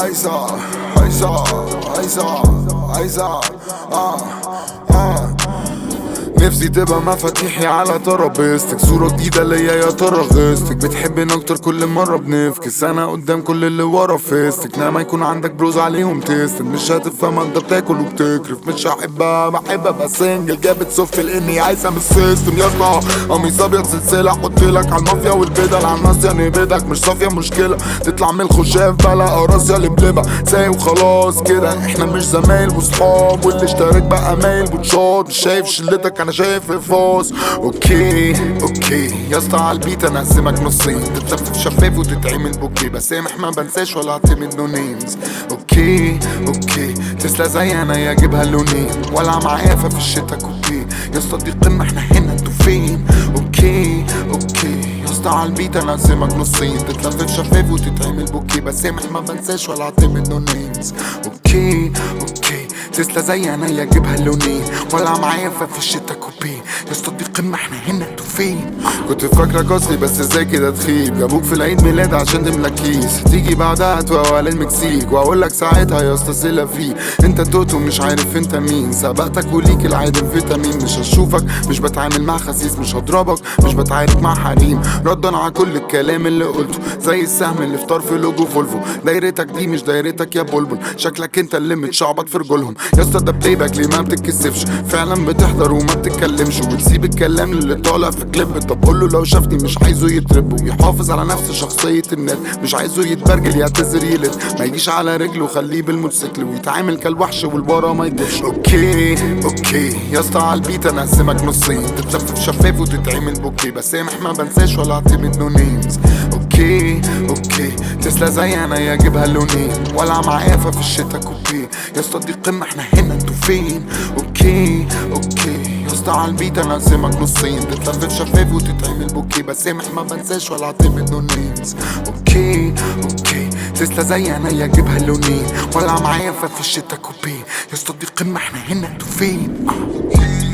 عايزة عايزة عايزة عايزة آه آه نفسي تبقى مفاتيحي على ترابيزتك صورة جديدة ليا يا ترى غيظتك بتحبني اكتر كل مرة بنفكس انا قدام كل اللي ورا فيستك نعم يكون عندك بروز عليهم تيست مش هتفهم انت بتاكل وبتكرف مش هحبها بحب ابقى سنجل جابت صف لاني عايزة من السيستم يا اسطى قميص ابيض سلسلة احطلك على المافيا والبدل على الناس يعني بيدك مش صافية مشكلة تطلع من الخشاف بلا قراصية لبلبة ساي وخلاص كده احنا مش زمايل وصحاب واللي اشترك بقى مايل بوتشات مش شايف شلتك انا شايف الفاس اوكي اوكي يا اسطى على البيت انا اقسمك نصين تتلفف شفاف وتتعمل بوكي بسامح ما بنساش ولا اعتمد نو نيمز اوكي اوكي تسلا زي انا يا جيبها لونين ولا معايا في الشتا كوبي يا اسطى دي قمة احنا هنا انتوا فين اوكي اوكي يا اسطى على البيت انا اقسمك نصين تتلفف شفاف وتتعمل بوكي بسامح ما بنساش ولا اعتمد نو نيمز اوكي اوكي تسلا زي انا يا جيبها لونين ولا معايا في الشتا كوبي يا اسطى دي قمة احنا هنا انتوا فين كنت فاكرك اصلي بس ازاي كده تخيب جابوك في العيد ميلاد عشان تملى كيس تيجي بعدها توقع المكسيك واقول لك ساعتها يا اسطى سيلا فيه انت توتو مش عارف انت مين سبقتك وليك العادم فيتامين مش هشوفك مش بتعامل مع خسيس مش هضربك مش بتعارك مع حريم ردا على كل الكلام اللي قلته زي السهم اللي في طرف لوجو فولفو دايرتك دي مش دايرتك يا بلبل شكلك انت اللي متشعبط في رجولهم يا اسطى ده بلاي باك ليه ما بتتكسفش فعلا بتحضر وما بتتكلمش وتسيب الكلام اللي طالع في كليب طب قول له لو شافني مش عايزه يترب ويحافظ على نفس شخصية النت مش عايزه يتبرجل يعتذر يلد ما يجيش على رجله خليه بالموتوسيكل ويتعامل كالوحش والورا ما يدفش اوكي اوكي يا اسطى على البيت انا اقسمك نصين تتلفف شفاف وتتعمل بوكي بسامح ما بنساش ولا اعتمد نو نيمز اوكي اوكي تسلا زي انا يا جيبها لونين ولا معايا في الشتا كوبي يا اسطى دي قمة احنا هنا انتوا فين اوكي اوكي يا اسطى على البيت انا اقسمك نصين تتلفف شفاف وتتعمل بوكي بسامح ما بنساش ولا اعتمد نو نيمز اوكي اوكي تسلا زي انا يا جيبها لونين ولا معايا في الشتا كوبي يا اسطى دي قمة احنا هنا انتوا فين